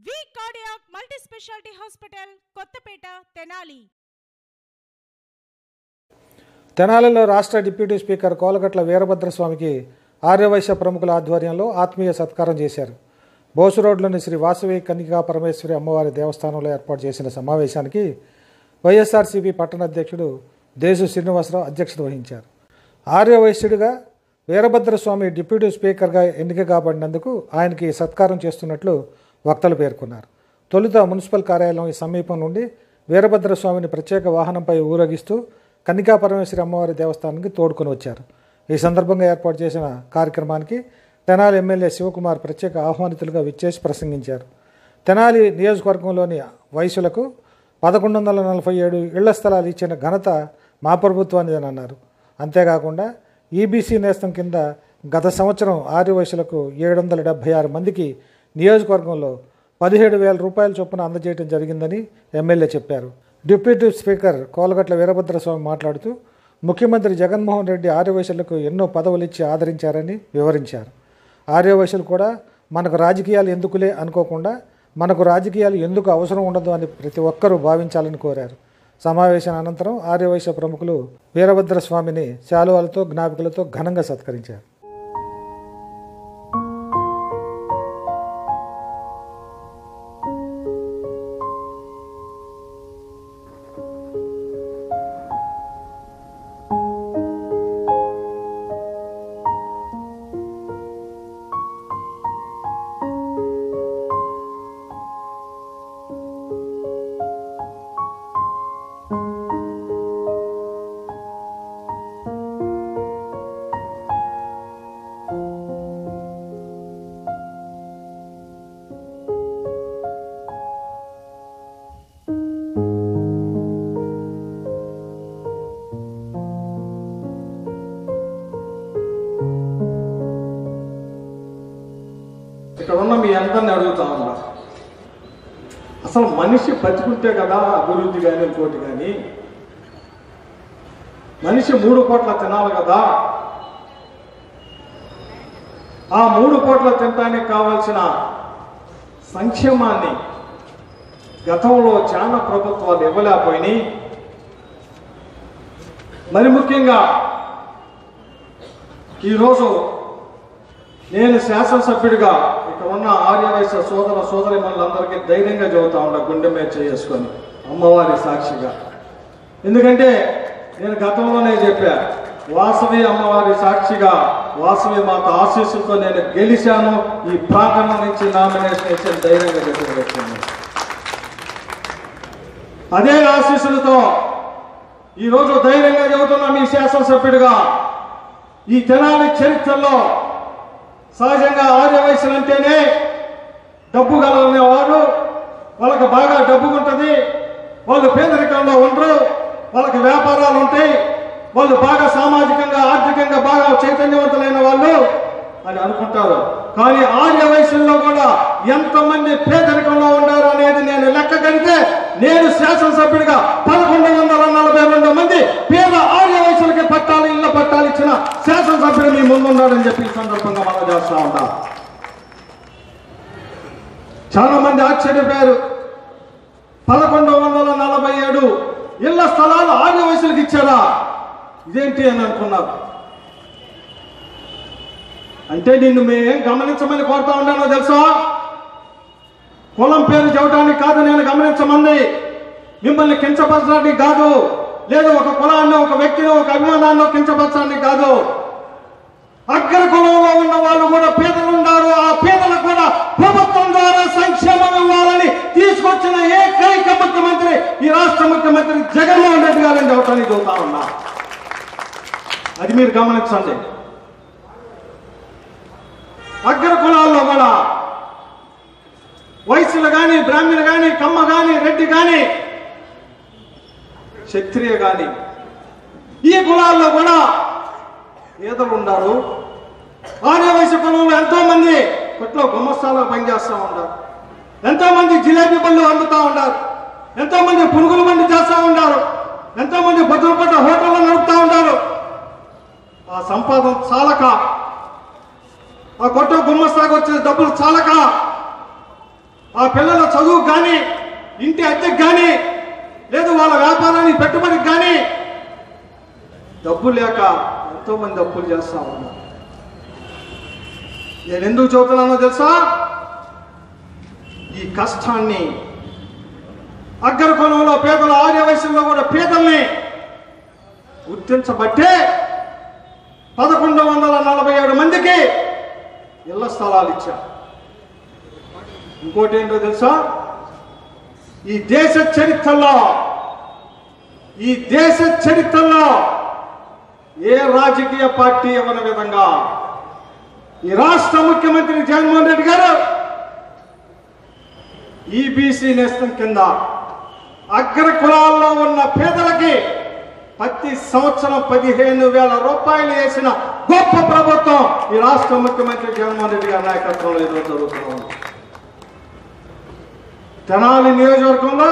వి cardiac multi speciality hospital Kothapeta Tenali తెనాలిలో రాష్ట్ర deputy speaker Kolagatla వీరభద్రస్వామికి ఆర్యవైశ్య ప్రముఖుల ఆధ్వర్యంలో ఆత్మీయ సత్కారం చేశారు బోసు రోడ్లోని శ్రీ వాసవి కన్నికా పరమేశ్వరి అమ్మవారి దేవస్థానంలో ఏర్పాటు చేసిన సమావేశానికి వైఎస్ఆర్సీపీ పట్టణ అధ్యక్షుడు దేశు శ్రీనివాసరావు అధ్యక్షత వహించారు ఆర్యవైశ్యుడిగా వీరభద్రస్వామి డిప్యూటీ స్పీకర్గా ఎన్నిక కాబడినందుకు ఆయనకి సత్కారం చేస్తున్నట్లు వక్తలు పేర్కొన్నారు తొలుత మున్సిపల్ కార్యాలయం ఈ సమీపం నుండి వీరభద్రస్వామిని ప్రత్యేక వాహనంపై ఊరేగిస్తూ కన్నికా పరమేశ్వరి అమ్మవారి దేవస్థానానికి తోడుకొని వచ్చారు ఈ సందర్భంగా ఏర్పాటు చేసిన కార్యక్రమానికి తెనాలి ఎమ్మెల్యే శివకుమార్ ప్రత్యేక ఆహ్వానితులుగా విచ్చేసి ప్రసంగించారు తెనాలి నియోజకవర్గంలోని వయసులకు పదకొండు వందల నలభై ఏడు ఇళ్ల స్థలాలు ఇచ్చిన ఘనత మా ప్రభుత్వానిదని అన్నారు అంతేకాకుండా ఈబీసీ నేస్తం కింద గత సంవత్సరం ఆరు వయసులకు ఏడు వందల డెబ్భై ఆరు మందికి నియోజకవర్గంలో పదిహేడు వేల రూపాయల చొప్పున అందజేయడం జరిగిందని ఎమ్మెల్యే చెప్పారు డిప్యూటీ స్పీకర్ కోలగట్ల వీరభద్రస్వామి మాట్లాడుతూ ముఖ్యమంత్రి జగన్మోహన్ రెడ్డి ఆర్యవైశ్యులకు ఎన్నో పదవులు ఇచ్చి ఆదరించారని వివరించారు ఆర్యవైశ్యులు కూడా మనకు రాజకీయాలు ఎందుకులే అనుకోకుండా మనకు రాజకీయాలు ఎందుకు అవసరం ఉండదు అని ప్రతి ఒక్కరూ భావించాలని కోరారు సమావేశం అనంతరం ఆర్యవైశ్య ప్రముఖులు వీరభద్రస్వామిని శాలువాలతో జ్ఞాపికలతో ఘనంగా సత్కరించారు ఇక్కడ ఉన్న మీ అందరిని అడుగుతా ఉన్నా అసలు మనిషి బతుకుంటే కదా అభివృద్ధి కానీ ఇంకోటి కానీ మనిషి మూడు పూట్ల తినాలి కదా ఆ మూడు పూట్ల తినడానికి కావాల్సిన సంక్షేమాన్ని గతంలో చాలా ప్రభుత్వాలు ఇవ్వలేకపోయినాయి మరి ముఖ్యంగా ఈరోజు నేను శాసనసభ్యుడిగా ఇక్కడ ఉన్న ఆర్యవైశ్య సోదర సోదరి మనందరికీ ధైర్యంగా చెబుతా ఉన్నా గుండె మీద చేసుకొని అమ్మవారి సాక్షిగా ఎందుకంటే నేను గతంలోనే చెప్పా వాసవి అమ్మవారి సాక్షిగా వాసవి మాత ఆశీస్సులతో నేను గెలిచాను ఈ ప్రాంగణం నుంచి నామినేషన్ ఇచ్చిన ధైర్యంగా చెప్పవచ్చు అదే ఆశీస్సులతో ఈరోజు ధైర్యంగా చెబుతున్నా మీ శాసనసభ్యుడిగా ఈ తెనాలి చరిత్రలో సహజంగా ఆర్య వయసులు అంటేనే డబ్బు గలనేవారు వాళ్ళకి బాగా డబ్బు ఉంటుంది వాళ్ళు పేదరికంలో ఉండరు వాళ్ళకి వ్యాపారాలు ఉంటాయి వాళ్ళు బాగా సామాజికంగా ఆర్థికంగా బాగా చైతన్యవంతులైన వాళ్ళు అని అనుకుంటారు కానీ ఆర్య వయసుల్లో కూడా ఎంతమంది పేదరికంలో ఉన్నారు అనేది నేను లెక్క కడితే నేను శాసనసభ్యుడిగా పదకొండు వందల నలభై రెండు మంది పేద ఆర్య వయసులకి పట్టాలు ఇళ్ల పట్టాలు ఇచ్చిన శాసనసభ్యుడు మీ ముందున్నాడని చెప్పి ఈ సందర్భంగా మనం చేస్తా ఉంటాం చాలా మంది ఆశ్చర్యపోయారు పదకొండు వందల నలభై ఏడు ఇళ్ల స్థలాలు ఆర్య వయసులకు ఇచ్చారా ఇదేంటి అని అనుకున్నారు అంటే నిన్ను మేమేం గమనించమని కోరుతా ఉన్నానో తెలుసా కులం పేరు చెప్పడానికి కాదు నేను గమనించమంది మిమ్మల్ని కించపరచడానికి కాదు లేదు ఒక కులాన్ని ఒక వ్యక్తిని ఒక అభిమానాన్ని కించపరచడానికి కాదు అగ్ర కులంలో ఉన్న వాళ్ళు కూడా పేదలు ఉన్నారు ఆ పేదలకు కూడా ప్రభుత్వం ద్వారా సంక్షేమం ఇవ్వాలని తీసుకొచ్చిన ఏకైక ముఖ్యమంత్రి ఈ రాష్ట్ర ముఖ్యమంత్రి జగన్మోహన్ రెడ్డి గారిని చెప్పడానికి చూస్తా ఉన్నా అది మీరు గమనించండి అగ్ర కులాల్లో కూడా వయసులు కానీ బ్రాహ్మణ కానీ కమ్మ కానీ రెడ్డి కానీ క్షత్రియ కానీ ఈ కులాల్లో కూడా పేదలు ఉన్నారు ఆర్య వయసు కులంలో ఎంతో మంది కొట్లో గుమ్మస్తాలో పనిచేస్తూ ఉంటారు ఎంతో మంది జిలేబీ పళ్ళు అమ్ముతా ఉంటారు ఎంతో మంది పునుగుల బండి చేస్తూ ఉంటారు ఎంతో మంది భద్రపడ్డ హోటల్లో నడుపుతా ఉంటారు ఆ సంపాదన చాలక ఆ కొట్టు గుమ్మస్తాకు వచ్చిన డబ్బులు చాలక ఆ పిల్లల చదువు కానీ ఇంటి అద్దెకు కానీ లేదు వాళ్ళ వ్యాపారానికి పెట్టుబడికి కానీ డబ్బు లేక ఎంతో మంది అప్పులు చేస్తా ఉన్నారు నేను ఎందుకు చెబుతున్నానో తెలుసా ఈ కష్టాన్ని అగ్రకోణంలో పేదల ఆర్యవయస్సులో కూడా పేదల్ని గుర్తించబట్టే పదకొండు వందల నలభై ఏడు మందికి ఇళ్ల స్థలాలు ఇచ్చారు ఇంకోటి ఏంటో తెలుసా ఈ దేశ చరిత్రలో ఈ దేశ చరిత్రలో ఏ రాజకీయ పార్టీ ఇవ్వని విధంగా ఈ రాష్ట్ర ముఖ్యమంత్రి జగన్మోహన్ రెడ్డి గారు ఈబీసీ నేస్తం కింద అగ్ర కులాల్లో ఉన్న పేదలకి ప్రతి సంవత్సరం పదిహేను వేల రూపాయలు వేసిన గొప్ప ప్రభుత్వం ఈ రాష్ట్ర ముఖ్యమంత్రి జగన్మోహన్ రెడ్డి గారి నాయకత్వంలో ఈరోజు జరుగుతూ ఉంది తెనాలి నియోజకవర్గంలో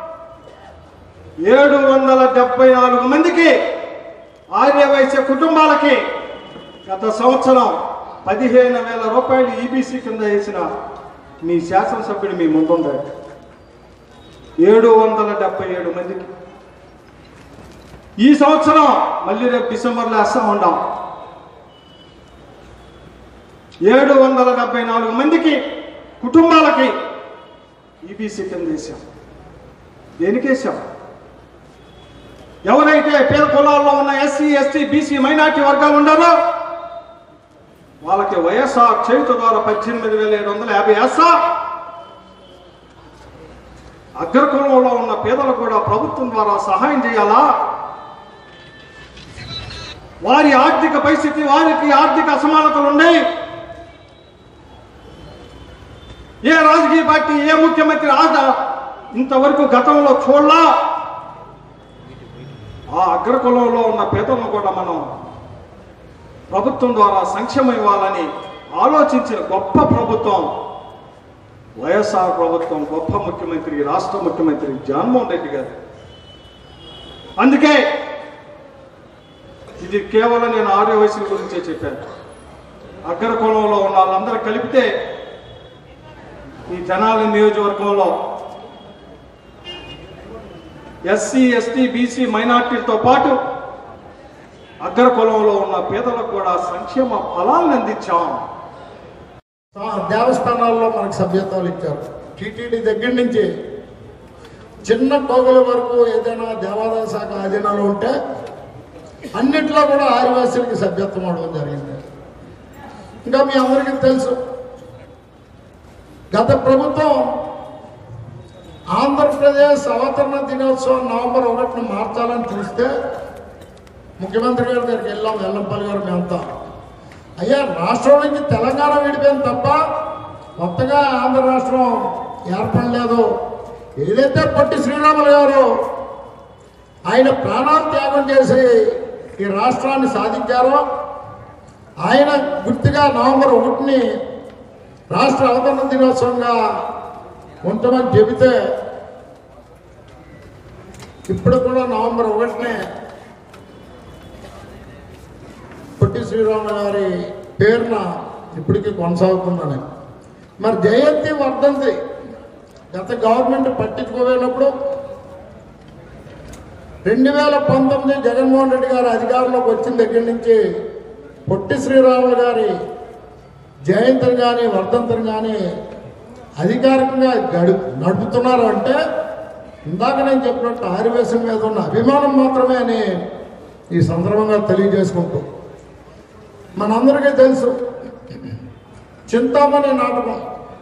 ఏడు వందల డెబ్బై నాలుగు మందికి ఆర్యవైశ్య కుటుంబాలకి గత సంవత్సరం పదిహేను వేల రూపాయలు ఈబీసీ కింద వేసిన మీ శాసనసభ్యుడు మీ ముందుండాడు ఏడు వందల డెబ్బై ఏడు మందికి ఈ సంవత్సరం మళ్ళీ రేపు డిసెంబర్లో వేస్తా ఉన్నాం ఏడు వందల డెబ్బై నాలుగు మందికి కుటుంబాలకి ఈబీసీ కింద వేసాం దేనికి వేసాం ఎవరైతే పేద కులాల్లో ఉన్న ఎస్సీ ఎస్టీ బీసీ మైనార్టీ వర్గాలు ఉన్నారో వాళ్ళకి వైఎస్ఆర్ చేయుత ద్వారా పద్దెనిమిది వేల ఏడు వందల యాభై వేస్తా అగ్రకులంలో ఉన్న పేదలకు కూడా ప్రభుత్వం ద్వారా సహాయం చేయాలా వారి ఆర్థిక పరిస్థితి వారికి ఆర్థిక అసమానతలు ఉన్నాయి ఏ రాజకీయ పార్టీ ఏ ముఖ్యమంత్రి ఆట ఇంతవరకు గతంలో చూడలా ఆ అగ్రకులంలో ఉన్న పేదలను కూడా మనం ప్రభుత్వం ద్వారా సంక్షేమం ఇవ్వాలని ఆలోచించిన గొప్ప ప్రభుత్వం వైఎస్ఆర్ ప్రభుత్వం గొప్ప ముఖ్యమంత్రి రాష్ట్ర ముఖ్యమంత్రి జగన్మోహన్ రెడ్డి గారు అందుకే ఇది కేవలం నేను ఆర్య వయసుల గురించే చెప్పాను అగ్రకులంలో ఉన్న వాళ్ళందరూ కలిపితే ఈ జనాల నియోజకవర్గంలో ఎస్సీ ఎస్టీ బీసీ మైనార్టీలతో పాటు అగ్రకులంలో ఉన్న పేదలకు కూడా సంక్షేమ ఫలాలను అందించాం ఆ దేవస్థానాల్లో మనకు సభ్యత్వాలు ఇచ్చారు టీటీడీ దగ్గర నుంచి చిన్న టోగుల వరకు ఏదైనా దేవాదాయ శాఖ ఆధీనంలో ఉంటే అన్నిట్లో కూడా ఆదివాసీలకి సభ్యత్వం అవడం జరిగింది ఇంకా మీ అందరికీ తెలుసు గత ప్రభుత్వం ఆంధ్రప్రదేశ్ అవతరణ దినోత్సవం నవంబర్ ఒకటిని మార్చాలని చూస్తే ముఖ్యమంత్రి గారి దగ్గరికి వెళ్ళాం వెల్లంపల్లి గారు మేమంతా అయ్యా రాష్ట్రం నుంచి తెలంగాణ విడిపోయింది తప్ప కొత్తగా ఆంధ్ర రాష్ట్రం ఏర్పడలేదు ఏదైతే పొట్టి శ్రీరాములు గారు ఆయన ప్రాణాలు త్యాగం చేసి ఈ రాష్ట్రాన్ని సాధించారో ఆయన గుర్తుగా నవంబర్ ఒకటిని రాష్ట్ర అవతరణ దినోత్సవంగా ఉంటామని చెబితే ఇప్పుడు కూడా నవంబర్ ఒకటినే పొట్టి శ్రీరాములు గారి పేరున ఇప్పటికీ కొనసాగుతుందని మరి జయంతి వర్ధంతి గత గవర్నమెంట్ పట్టించుకోలేనప్పుడు రెండు వేల పంతొమ్మిది జగన్మోహన్ రెడ్డి గారు అధికారంలోకి వచ్చిన దగ్గర నుంచి పొట్టి శ్రీరాములు గారి జయంతిని కానీ వర్ధంతిని కానీ అధికారికంగా గడు నడుపుతున్నారు అంటే ఇందాక నేను చెప్పినట్టు ఆరివేశం మీద ఉన్న అభిమానం మాత్రమే అని ఈ సందర్భంగా తెలియజేసుకుంటూ మనందరికీ తెలుసు చింతామణి నాటకం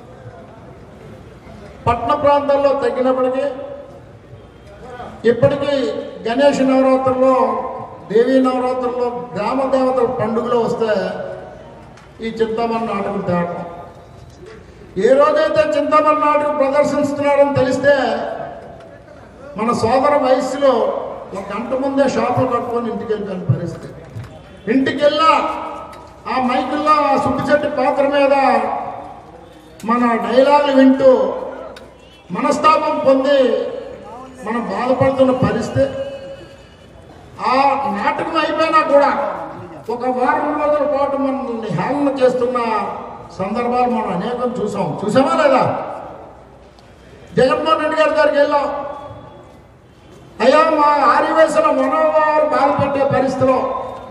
పట్టణ ప్రాంతాల్లో తగ్గినప్పటికీ ఇప్పటికీ గణేష్ నవరాత్రుల్లో దేవీ నవరాత్రుల్లో గ్రామ దేవతల పండుగలో వస్తే ఈ చింతామణి నాటకం తేవటం ఏ రోజైతే చింతామణి నాటకం ప్రదర్శిస్తున్నారని తెలిస్తే మన సోదర వయస్సులో ఒక గంట ముందే షాపులు కట్టుకొని ఇంటికి వెళ్ళిపోయిన పరిస్థితి ఇంటికి వెళ్ళా ఆ మైకుల్లో ఆ సుబ్బిచెట్టు పాత్ర మీద మన డైలాగులు వింటూ మనస్తాపం పొంది మనం బాధపడుతున్న పరిస్థితి ఆ నాటకం అయిపోయినా కూడా ఒక వారం రోజుల పాటు మనల్ని హేళన చేస్తున్న సందర్భాలు మనం అనేకం చూసాం చూసామా లేదా జగన్మోహన్ రెడ్డి గారి దగ్గరికి వెళ్ళాం అయ్యా మా ఆర్యవేశన మనోభావాలు బాధపెట్టే పరిస్థితిలో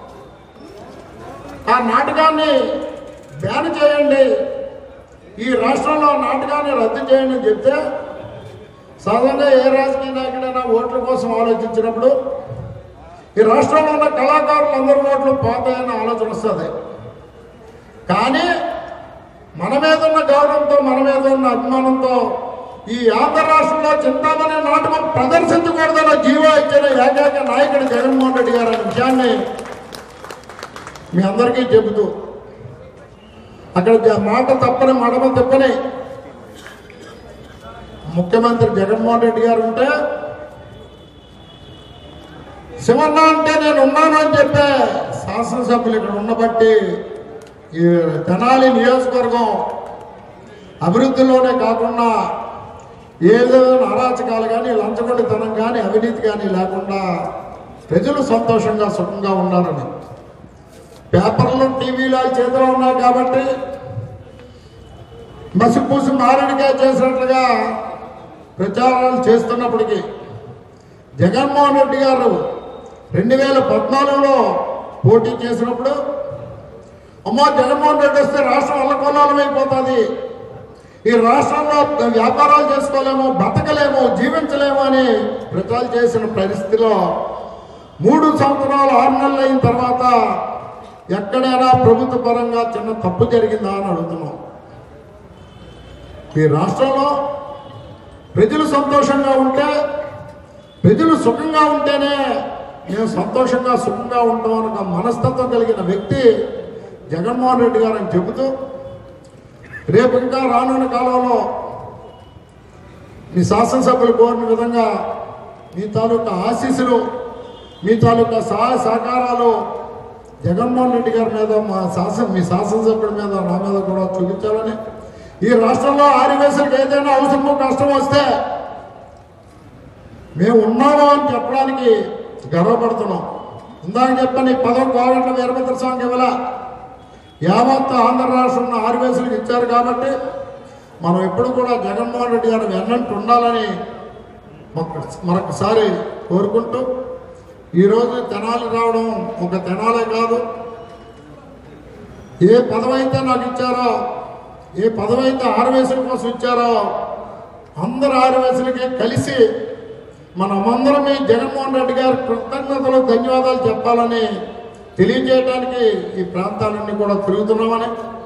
ఆ నాటకాన్ని బ్యాన్ చేయండి ఈ రాష్ట్రంలో ఆ నాటకాన్ని రద్దు చేయండి అని చెప్తే సాధారణంగా ఏ రాజకీయ నాయకుడైనా ఓట్ల కోసం ఆలోచించినప్పుడు ఈ రాష్ట్రంలో ఉన్న కళాకారులు అందరి ఓట్లు పోతాయన్న ఆలోచన వస్తుంది కానీ మన మీద ఉన్న గౌరవంతో మన మీద ఉన్న అభిమానంతో ఈ ఆంధ్ర రాష్ట్రంలో చింతామణి నాటకం ప్రదర్శించకూడదన్న జీవో ఇచ్చిన ఏకైక నాయకుడు జగన్మోహన్ రెడ్డి గారు అనే విషయాన్ని మీ అందరికీ చెబుతూ అక్కడ జ- మాట తప్పని మడమ తప్పని ముఖ్యమంత్రి జగన్మోహన్ రెడ్డి గారు ఉంటే శివన్న అంటే నేను ఉన్నాను అని చెప్పే శాసనసభ్యులు ఇక్కడ ఉండబట్టి ఈ తెనాలి నియోజకవర్గం అభివృద్ధిలోనే కాకుండా ఏదో అరాచకాలు కానీ లంచగొండితనం కానీ అవినీతి కానీ లేకుండా ప్రజలు సంతోషంగా సుఖంగా ఉన్నారని పేపర్లు టీవీలు వాళ్ళ చేతిలో ఉన్నాయి కాబట్టి మసిపూసి మారడిగా చేసినట్లుగా ప్రచారాలు చేస్తున్నప్పటికీ జగన్మోహన్ రెడ్డి గారు రెండు వేల పద్నాలుగులో పోటీ చేసినప్పుడు అమ్మా జగన్మోహన్ రెడ్డి వస్తే రాష్ట్రం అల్లకొల్లాలం అయిపోతుంది ఈ రాష్ట్రంలో వ్యాపారాలు చేసుకోలేము బతకలేము జీవించలేము అని ప్రచారం చేసిన పరిస్థితిలో మూడు సంవత్సరాలు ఆరు నెలలు అయిన తర్వాత ఎక్కడైనా ప్రభుత్వ పరంగా చిన్న తప్పు జరిగిందా అని అడుగుతున్నాం ఈ రాష్ట్రంలో ప్రజలు సంతోషంగా ఉంటే ప్రజలు సుఖంగా ఉంటేనే మేము సంతోషంగా సుఖంగా ఉంటాం అని ఒక మనస్తత్వం కలిగిన వ్యక్తి జగన్మోహన్ రెడ్డి గారు అని చెబుతూ రేపు ఇంకా రానున్న కాలంలో మీ శాసనసభ్యులు కోరిన విధంగా మీ తాలూకా ఆశీస్సులు మీ తాలూకా సహాయ సహకారాలు జగన్మోహన్ రెడ్డి గారి మీద మా శాసన మీ శాసనసభ్యుడి మీద నా మీద కూడా చూపించాలని ఈ రాష్ట్రంలో ఆదివాసులకు ఏదైనా అవసరమో కష్టం వస్తే మేము ఉన్నాము అని చెప్పడానికి గర్వపడుతున్నాం ఇందాక చెప్పని పదవి కోగంట్ల వీరభద్ర స్వామికి ఇవ్వాల యావత్ ఆంధ్ర రాష్ట్రంలో ఆదివాసులకు ఇచ్చారు కాబట్టి మనం ఎప్పుడు కూడా జగన్మోహన్ రెడ్డి గారు వెన్నంటి ఉండాలని ఒక- మరొకసారి కోరుకుంటూ ఈరోజు తెనాలి రావడం ఒక తెనాలే కాదు ఏ పదవి అయితే నాకు ఇచ్చారో ఏ పదవి అయితే ఆరువేసుల కోసం ఇచ్చారో అందరు ఆరువేసులకి కలిసి మనమందరం ఈ జగన్మోహన్ రెడ్డి గారి కృతజ్ఞతలు ధన్యవాదాలు చెప్పాలని తెలియజేయడానికి ఈ ప్రాంతాలన్నీ కూడా తిరుగుతున్నామని